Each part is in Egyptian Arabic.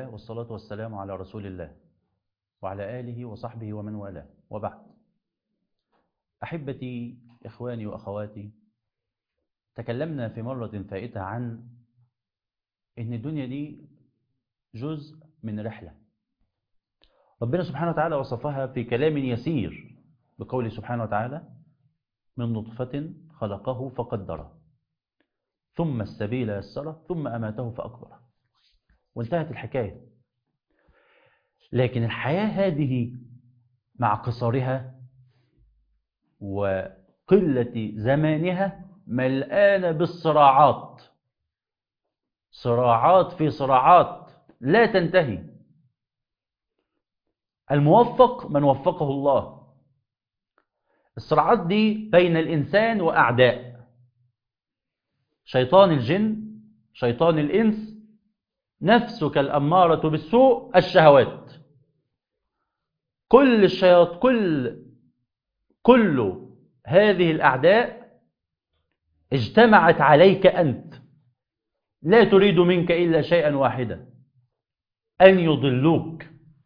الله والصلاة والسلام على رسول الله وعلى آله وصحبه ومن والاه وبعد أحبتي إخواني وأخواتي تكلمنا في مرة فائتة عن إن الدنيا دي جزء من رحلة ربنا سبحانه وتعالى وصفها في كلام يسير بقوله سبحانه وتعالى من نطفة خلقه فقدره ثم السبيل يسره ثم أماته فأكبره وانتهت الحكاية لكن الحياة هذه مع قصرها وقلة زمانها ملآنة بالصراعات صراعات في صراعات لا تنتهي الموفق من وفقه الله الصراعات دي بين الإنسان وأعداء شيطان الجن شيطان الإنس نفسك الأمارة بالسوء الشهوات كل الشياط كل كل هذه الأعداء اجتمعت عليك أنت لا تريد منك إلا شيئا واحدا أن يضلوك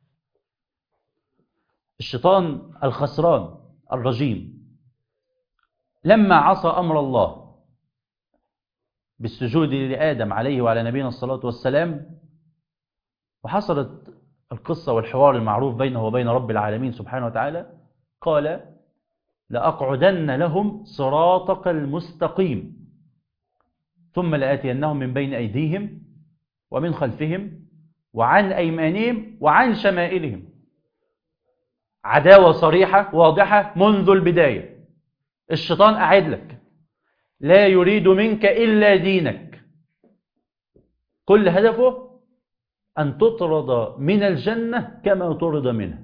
الشيطان الخسران الرجيم لما عصى أمر الله بالسجود لآدم عليه وعلى نبينا الصلاة والسلام وحصلت القصة والحوار المعروف بينه وبين رب العالمين سبحانه وتعالى قال لأقعدن لهم صراطك المستقيم ثم لآتينهم من بين أيديهم ومن خلفهم وعن أيمانهم وعن شمائلهم عداوة صريحة واضحة منذ البداية الشيطان أعد لك لا يريد منك إلا دينك كل هدفه أن تطرد من الجنة كما طرد منها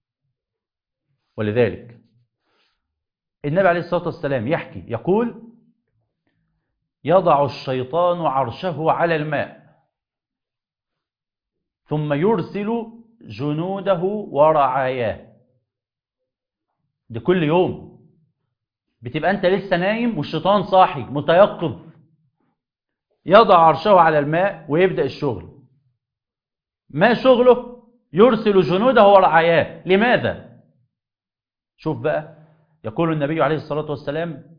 ولذلك النبي عليه الصلاة والسلام يحكي يقول يضع الشيطان عرشه على الماء ثم يرسل جنوده ورعاياه ده كل يوم بتبقى انت لسه نايم والشيطان صاحي متيقظ يضع عرشه على الماء ويبدأ الشغل ما شغله يرسل جنوده ورعاياه لماذا شوف بقى يقول النبي عليه الصلاة والسلام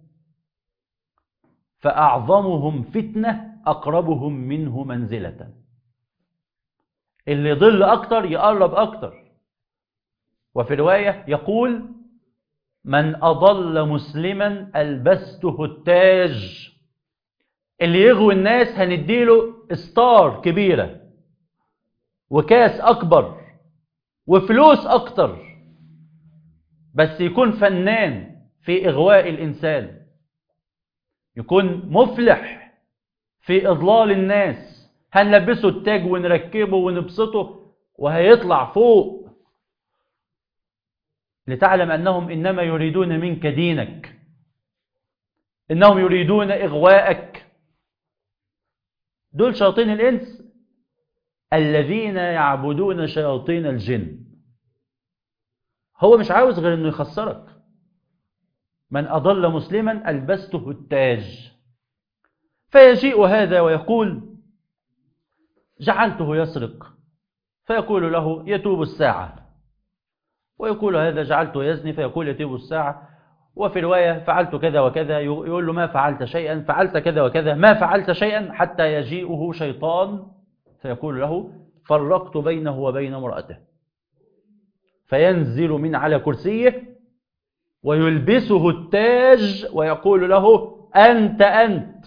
فأعظمهم فتنة أقربهم منه منزلة اللي يضل أكتر يقرب أكتر وفي رواية يقول من أضل مسلما ألبسته التاج اللي يغوي الناس هنديله ستار كبيرة وكاس أكبر وفلوس أكتر بس يكون فنان في إغواء الإنسان يكون مفلح في إضلال الناس هنلبسه التاج ونركبه ونبسطه وهيطلع فوق لتعلم أنهم إنما يريدون منك دينك إنهم يريدون إغواءك دول شياطين الإنس الذين يعبدون شياطين الجن هو مش عاوز غير أنه يخسرك من أضل مسلما ألبسته التاج فيجيء هذا ويقول جعلته يسرق فيقول له يتوب الساعة ويقول هذا جعلته يزني فيقول يتوب الساعة وفي رواية فعلت كذا وكذا يقول له ما فعلت شيئا فعلت كذا وكذا ما فعلت شيئا حتى يجيئه شيطان فيقول له فرقت بينه وبين امرأته فينزل من على كرسيه ويلبسه التاج ويقول له أنت أنت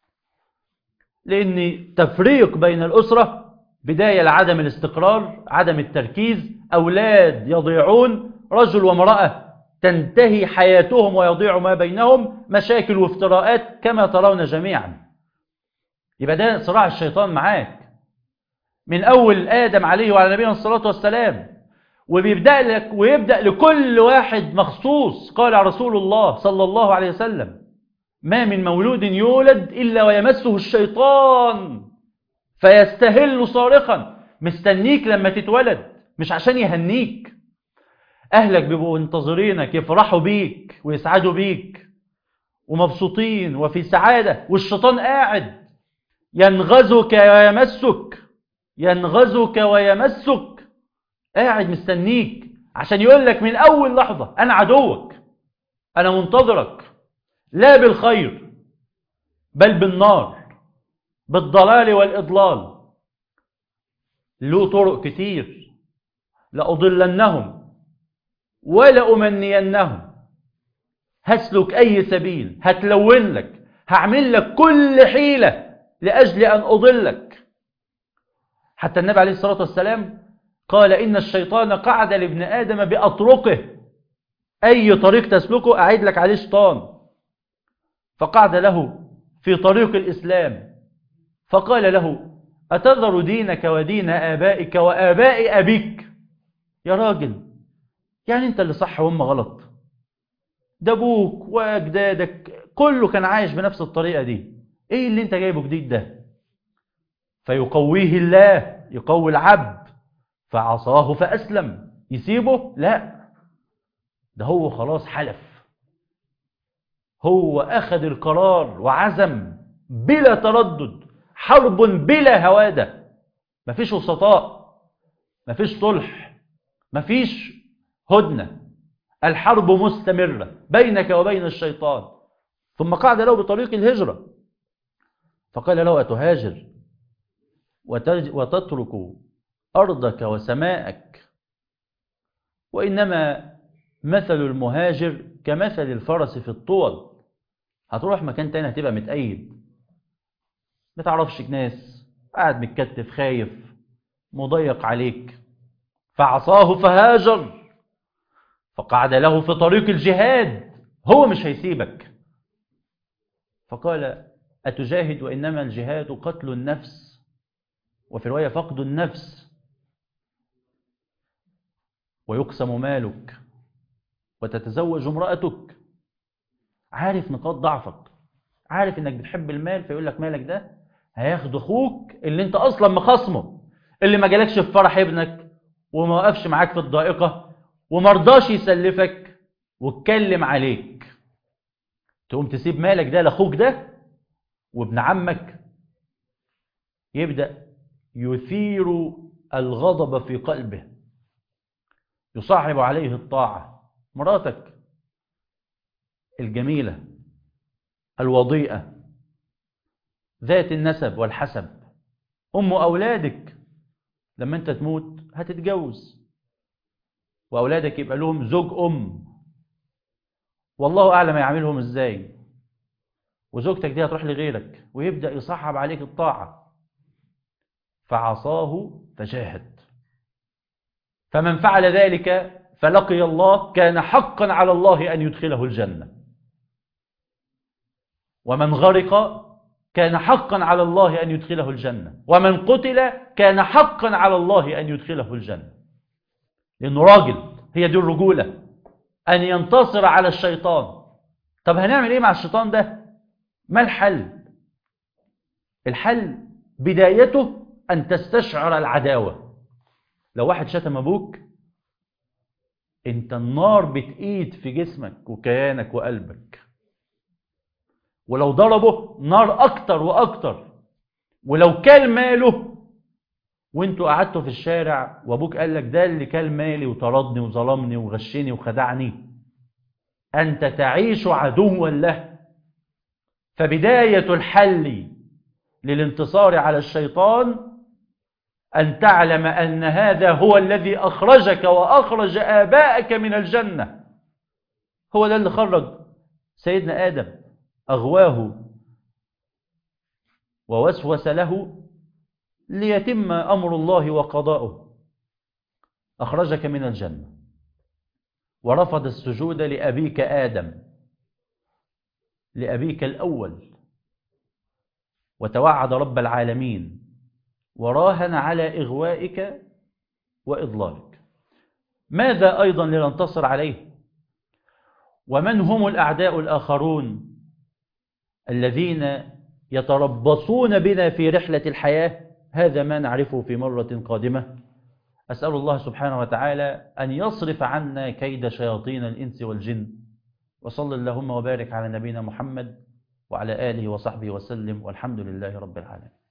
لأن تفريق بين الأسرة بداية لعدم الاستقرار عدم التركيز أولاد يضيعون رجل وامرأة تنتهي حياتهم ويضيع ما بينهم مشاكل وافتراءات كما ترون جميعا يبقى ده صراع الشيطان معاك من أول آدم عليه وعلى نبينا الصلاة والسلام وبيبدأ لك ويبدأ لكل واحد مخصوص قال رسول الله صلى الله عليه وسلم ما من مولود يولد إلا ويمسه الشيطان فيستهل صارخا مستنيك لما تتولد مش عشان يهنيك أهلك بيبقوا منتظرينك يفرحوا بيك ويسعدوا بيك ومبسوطين وفي سعادة والشيطان قاعد ينغزك ويمسك ينغزك ويمسك قاعد مستنيك عشان يقول لك من أول لحظة أنا عدوك أنا منتظرك لا بالخير بل بالنار بالضلال والإضلال له طرق كتير لأضلنهم ولأمنينهم هسلك أي سبيل هتلون لك هعمل لك كل حيلة لأجل أن أضلك حتى النبي عليه الصلاة والسلام قال إن الشيطان قعد لابن آدم بأطرقه أي طريق تسلكه أعيد لك عليه شيطان فقعد له في طريق الإسلام فقال له أتذر دينك ودين آبائك وآباء أبيك يا راجل يعني أنت اللي صح وهم غلط ده أبوك وأجدادك كله كان عايش بنفس الطريقة دي إيه اللي أنت جايبه جديد ده فيقويه الله يقوي العبد فعصاه فأسلم يسيبه لا ده هو خلاص حلف هو أخذ القرار وعزم بلا تردد حرب بلا هوادة مفيش وسطاء مفيش صلح مفيش هدنة الحرب مستمرة بينك وبين الشيطان ثم قعد له بطريق الهجرة فقال له أتهاجر وتترك أرضك وسماءك وإنما مثل المهاجر كمثل الفرس في الطول هتروح مكان تاني هتبقى متأيد ما تعرفش ناس قاعد متكتف خايف مضيق عليك فعصاه فهاجر فقعد له في طريق الجهاد هو مش هيسيبك فقال أتجاهد وإنما الجهاد قتل النفس وفي رواية فقد النفس ويقسم مالك وتتزوج امرأتك عارف نقاط ضعفك عارف انك بتحب المال فيقول لك مالك ده هياخد اخوك اللي انت اصلا مخاصمه اللي ما جالكش في فرح ابنك وما وقفش معاك في الضائقة وما رضاش يسلفك واتكلم عليك تقوم تسيب مالك ده لاخوك ده وابن عمك يبدأ يثير الغضب في قلبه يصعب عليه الطاعة مراتك الجميلة الوضيئة ذات النسب والحسب أم أولادك لما أنت تموت هتتجوز وأولادك يبقى لهم زوج أم والله أعلم يعملهم إزاي وزوجتك دي هتروح لغيرك ويبدأ يصحب عليك الطاعة فعصاه فجاهد فمن فعل ذلك فلقي الله كان حقا على الله أن يدخله الجنة ومن غرق كان حقا على الله أن يدخله الجنة ومن قتل كان حقا على الله أن يدخله الجنة لأنه راجل هي دي الرجولة أن ينتصر على الشيطان طب هنعمل إيه مع الشيطان ده ما الحل الحل بدايته أن تستشعر العداوة لو واحد شتم أبوك انت النار بتقيد في جسمك وكيانك وقلبك ولو ضربه نار اكتر واكتر ولو كل ماله وانتوا قعدتوا في الشارع وابوك قال لك ده اللي كل مالي وطردني وظلمني وغشني وخدعني انت تعيش عدوا له فبداية الحل للانتصار على الشيطان أن تعلم أن هذا هو الذي أخرجك وأخرج آباءك من الجنة هو ده اللي خرج سيدنا آدم أغواه ووسوس له ليتم أمر الله وقضاؤه أخرجك من الجنة ورفض السجود لأبيك آدم لأبيك الأول وتوعد رب العالمين وراهن على إغوائك وإضلالك ماذا أيضا لننتصر عليه ومن هم الأعداء الآخرون الذين يتربصون بنا في رحلة الحياة هذا ما نعرفه في مرة قادمة أسأل الله سبحانه وتعالى أن يصرف عنا كيد شياطين الإنس والجن وصل اللهم وبارك على نبينا محمد وعلى آله وصحبه وسلم والحمد لله رب العالمين